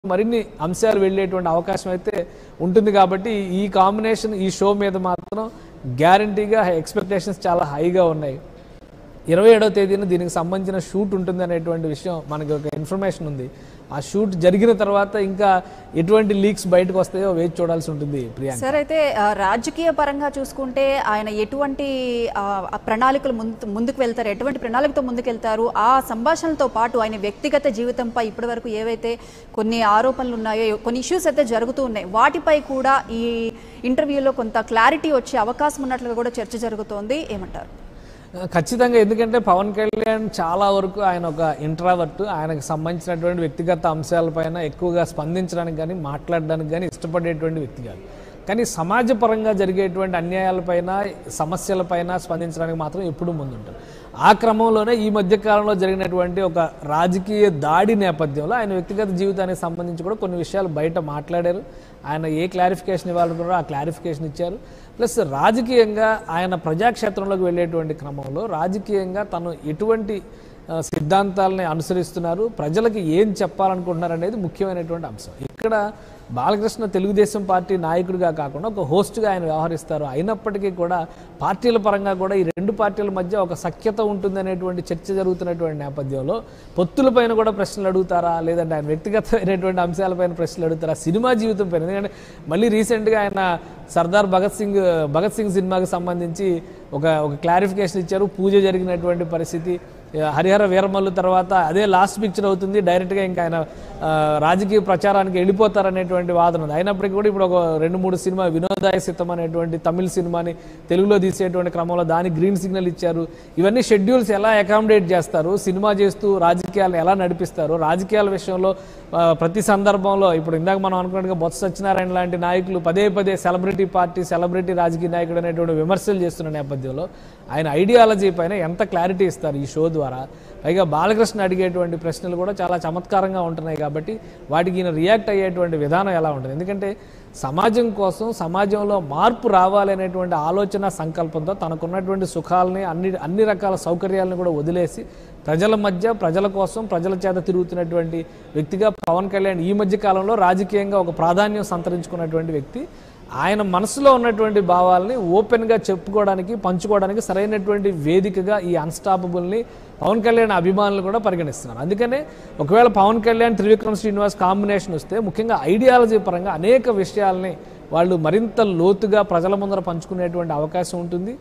మరిన్ని అంశాలు వెళ్ళేటువంటి అవకాశం అయితే ఉంటుంది కాబట్టి ఈ కాంబినేషన్ ఈ షో మీద మాత్రం గ్యారంటీగా ఎక్స్పెక్టేషన్స్ చాలా హైగా ఉన్నాయి ఇరవై ఏడవ తేదీన దీనికి సంబంధించిన షూట్ ఉంటుంది అనేటువంటి విషయం మనకి ఒక ఇన్ఫర్మేషన్ ఉంది ఆ షూట్ జరిగిన తర్వాత ఇంకా ఎటువంటి లీక్స్ బయటకు వస్తాయో వేచి చూడాల్సి ఉంటుంది ప్రియాంక సార్ అయితే ఆ, రాజకీయ పరంగా చూసుకుంటే ఆయన ఎటువంటి ఆ, ఆ ప్రణాళికలు ముందు ముందుకు వెళ్తారు ఎటువంటి ప్రణాళికతో ముందుకు వెళ్తారు ఆ సంభాషణలతో పాటు ఆయన వ్యక్తిగత జీవితంపై ఇప్పటివరకు ఏవైతే కొన్ని ఆరోపణలు ఉన్నాయో కొన్ని ఇష్యూస్ అయితే జరుగుతూ ఉన్నాయి వాటిపై కూడా ఈ ఇంటర్వ్యూలో కొంత క్లారిటీ వచ్చే అవకాశం ఉన్నట్లుగా కూడా చర్చ జరుగుతోంది ఏమంటారు ఖచ్చితంగా ఎందుకంటే పవన్ కళ్యాణ్ చాలా వరకు ఆయన ఒక ఇంట్రావర్ట్ ఆయనకు సంబంధించినటువంటి వ్యక్తిగత అంశాలపైన ఎక్కువగా స్పందించడానికి కానీ మాట్లాడడానికి కానీ ఇష్టపడేటువంటి వ్యక్తి కాదు కానీ సమాజపరంగా జరిగేటువంటి అన్యాయాలపైన సమస్యలపైన స్పందించడానికి మాత్రం ఎప్పుడూ ముందుంటారు ఆ క్రమంలోనే ఈ మధ్య కాలంలో జరిగినటువంటి ఒక రాజకీయ దాడి నేపథ్యంలో ఆయన వ్యక్తిగత జీవితానికి సంబంధించి కూడా కొన్ని విషయాలు బయట మాట్లాడారు ఆయన ఏ క్లారిఫికేషన్ ఇవ్వాలనుకున్నారో ఆ క్లారిఫికేషన్ ఇచ్చారు ప్లస్ రాజకీయంగా ఆయన ప్రజాక్షేత్రంలోకి వెళ్ళేటువంటి క్రమంలో రాజకీయంగా తను ఎటువంటి ఆ, సిద్ధాంతాలని అనుసరిస్తున్నారు ప్రజలకి ఏం చెప్పాలనుకుంటున్నారు అనేది ముఖ్యమైనటువంటి అంశం ఇక్కడ బాలకృష్ణ తెలుగుదేశం పార్టీ నాయకుడిగా కాకుండా ఒక హోస్ట్గా ఆయన వ్యవహరిస్తారు అయినప్పటికీ కూడా పార్టీల పరంగా కూడా ఈ రెండు పార్టీల మధ్య ఒక సఖ్యత ఉంటుందనేటువంటి చర్చ జరుగుతున్నటువంటి నేపథ్యంలో పొత్తులపైన కూడా ప్రశ్నలు అడుగుతారా లేదంటే ఆయన వ్యక్తిగతమైనటువంటి అంశాలపైన ప్రశ్నలు అడుగుతారా సినిమా జీవితం పైన ఎందుకంటే మళ్ళీ రీసెంట్గా ఆయన సర్దార్ భగత్ సింగ్ భగత్ సింగ్ సినిమాకి సంబంధించి ఒక ఒక క్లారిఫికేషన్ ఇచ్చారు పూజ జరిగినటువంటి పరిస్థితి ఆ, హరిహర వీరమల్లు తర్వాత అదే లాస్ట్ పిక్చర్ అవుతుంది డైరెక్ట్గా ఇంకా ఆయన ఆ, రాజకీయ ప్రచారానికి వెళ్ళిపోతారనేటువంటి వాదన ఉంది అయినప్పటికీ కూడా ఇప్పుడు ఒక రెండు మూడు సినిమా వినోదాయ సిద్ధం అనేటువంటి తమిళ సినిమాని తెలుగులో తీసేటువంటి క్రమంలో దానికి గ్రీన్ సిగ్నల్ ఇచ్చారు ఇవన్నీ షెడ్యూల్స్ ఎలా అకామిడేట్ చేస్తారు సినిమా చేస్తూ రాజకీయాలను ఎలా నడిపిస్తారు రాజకీయాల విషయంలో ఆ, ప్రతి సందర్భంలో ఇప్పుడు ఇందాక మనం అనుకున్నట్టుగా బొత్స సత్యనారాయణ లాంటి నాయకులు పదే పదే సెలబ్రిటీ పార్టీ సెలబ్రిటీ రాజకీయ నాయకుడు అనేటువంటి విమర్శలు చేస్తున్న నేపథ్యంలో ఆయన ఐడియాలజీ పైన ఎంత క్లారిటీ ఇస్తారు ఈ షో ద్వారా పైగా బాలకృష్ణ అడిగేటువంటి ప్రశ్నలు కూడా చాలా చమత్కారంగా ఉంటున్నాయి కాబట్టి వాటికి ఈయన రియాక్ట్ అయ్యేటువంటి విధానం ఎలా ఉంటుంది ఎందుకంటే సమాజం కోసం సమాజంలో మార్పు రావాలి అనేటువంటి ఆలోచన సంకల్పంతో తనకున్నటువంటి సుఖాలని అన్ని అన్ని రకాల సౌకర్యాలను కూడా వదిలేసి ప్రజల మధ్య ప్రజల కోసం ప్రజల చేత తిరుగుతున్నటువంటి వ్యక్తిగా పవన్ కళ్యాణ్ ఈ మధ్య కాలంలో రాజకీయంగా ఒక ప్రాధాన్యం సంతరించుకున్నటువంటి వ్యక్తి ఆయన మనసులో ఉన్నటువంటి భావాల్ని ఓపెన్గా చెప్పుకోవడానికి పంచుకోవడానికి సరైనటువంటి వేదికగా ఈ అన్స్టాపబుల్ని పవన్ కళ్యాణ్ అభిమానులు కూడా పరిగణిస్తున్నారు అందుకనే ఒకవేళ పవన్ కళ్యాణ్ త్రివిక్రమ్ శ్రీనివాస్ కాంబినేషన్ వస్తే ముఖ్యంగా ఐడియాలజీ పరంగా అనేక విషయాల్ని వాళ్ళు మరింత లోతుగా ప్రజల ముందర పంచుకునేటువంటి అవకాశం ఉంటుంది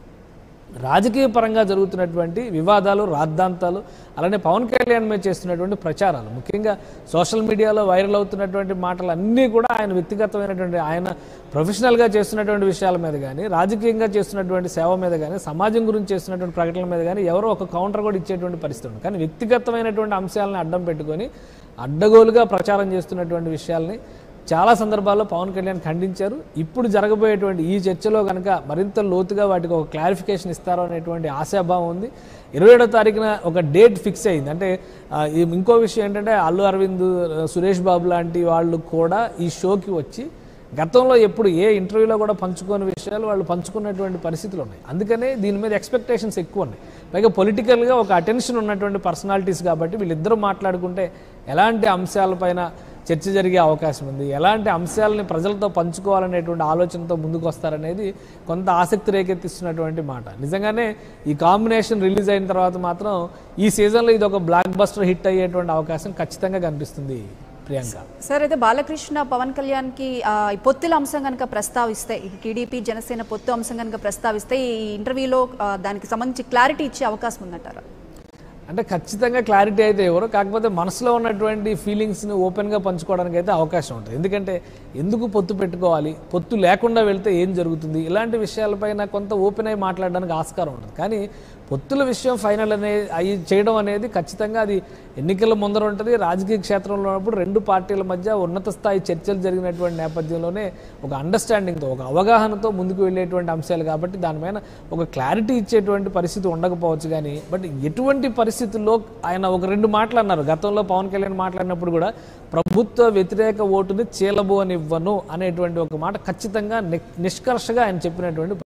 రాజకీయ పరంగా జరుగుతున్నటువంటి వివాదాలు రాద్ధాంతాలు అలానే పవన్ కళ్యాణ్ మీద చేస్తున్నటువంటి ప్రచారాలు ముఖ్యంగా సోషల్ మీడియాలో వైరల్ అవుతున్నటువంటి మాటలు అన్నీ కూడా ఆయన వ్యక్తిగతమైనటువంటి ఆయన ప్రొఫెషనల్గా చేస్తున్నటువంటి విషయాల మీద కానీ రాజకీయంగా చేస్తున్నటువంటి సేవ మీద కానీ సమాజం గురించి చేస్తున్నటువంటి ప్రకటనల మీద కానీ ఎవరో ఒక కౌంటర్ కూడా ఇచ్చేటువంటి పరిస్థితి ఉంది కానీ వ్యక్తిగతమైనటువంటి అంశాలను అడ్డం పెట్టుకొని అడ్డగోలుగా ప్రచారం చేస్తున్నటువంటి విషయాల్ని చాలా సందర్భాల్లో పవన్ కళ్యాణ్ ఖండించారు ఇప్పుడు జరగబోయేటువంటి ఈ చర్చలో కనుక మరింత లోతుగా వాటికి ఒక క్లారిఫికేషన్ ఇస్తారో అనేటువంటి ఆశాభావం ఉంది ఇరవై ఏడో తారీఖున ఒక డేట్ ఫిక్స్ అయింది అంటే ఆ, ఈ ఇంకో విషయం ఏంటంటే అల్లు అరవింద్ సురేష్ బాబు లాంటి వాళ్ళు కూడా ఈ షోకి వచ్చి గతంలో ఎప్పుడు ఏ ఇంటర్వ్యూలో కూడా పంచుకోని విషయాలు వాళ్ళు పంచుకున్నటువంటి పరిస్థితులు ఉన్నాయి అందుకనే దీని మీద ఎక్స్పెక్టేషన్స్ ఎక్కువ ఉన్నాయి పైగా పొలిటికల్గా ఒక అటెన్షన్ ఉన్నటువంటి పర్సనాలిటీస్ కాబట్టి వీళ్ళిద్దరూ మాట్లాడుకుంటే ఎలాంటి అంశాలపైన చర్చ జరిగే అవకాశం ఉంది ఎలాంటి అంశాలని ప్రజలతో పంచుకోవాలనేటువంటి ఆలోచనతో ముందుకు వస్తారనేది కొంత ఆసక్తి రేకెత్తిస్తున్నటువంటి మాట నిజంగానే ఈ కాంబినేషన్ రిలీజ్ అయిన తర్వాత మాత్రం ఈ సీజన్లో ఇది ఒక బ్లాక్ బస్టర్ హిట్ అయ్యేటువంటి అవకాశం ఖచ్చితంగా కనిపిస్తుంది ప్రియాంక సార్ అయితే బాలకృష్ణ పవన్ కళ్యాణ్ కి ఆ, ఈ పొత్తుల అంశం కనుక ప్రస్తావిస్తే ఈ టీడీపీ జనసేన పొత్తు అంశం కనుక ప్రస్తావిస్తే ఈ ఇంటర్వ్యూలో ఆ, దానికి సంబంధించి క్లారిటీ ఇచ్చే అవకాశం ఉందంటారా అంటే ఖచ్చితంగా క్లారిటీ అయితే ఎవరు కాకపోతే మనసులో ఉన్నటువంటి ఫీలింగ్స్ని ఓపెన్గా పంచుకోవడానికి అయితే అవకాశం ఉంటుంది ఎందుకంటే ఎందుకు పొత్తు పెట్టుకోవాలి పొత్తు లేకుండా వెళ్తే ఏం జరుగుతుంది ఇలాంటి విషయాలపైన కొంత ఓపెన్ అయి మాట్లాడడానికి ఆస్కారం ఉంటుంది కానీ పొత్తుల విషయం ఫైనల్ అనే అయి చేయడం అనేది ఖచ్చితంగా అది ఎన్నికల ముందర ఉంటుంది రాజకీయ క్షేత్రంలో ఉన్నప్పుడు రెండు పార్టీల మధ్య ఉన్నత స్థాయి చర్చలు జరిగినటువంటి నేపథ్యంలోనే ఒక అండర్స్టాండింగ్తో ఒక అవగాహనతో ముందుకు వెళ్ళేటువంటి అంశాలు కాబట్టి దానిపైన ఒక క్లారిటీ ఇచ్చేటువంటి పరిస్థితి ఉండకపోవచ్చు కానీ బట్ ఎటువంటి పరిస్థితుల్లో ఆయన ఒక రెండు మాటలు అన్నారు గతంలో పవన్ కళ్యాణ్ మాట్లాడినప్పుడు కూడా ప్రభుత్వ వ్యతిరేక ఓటుని చీలబోనివ్వను అనేటువంటి ఒక మాట ఖచ్చితంగా ని- నిష్కర్షగా ఆయన చెప్పినటువంటి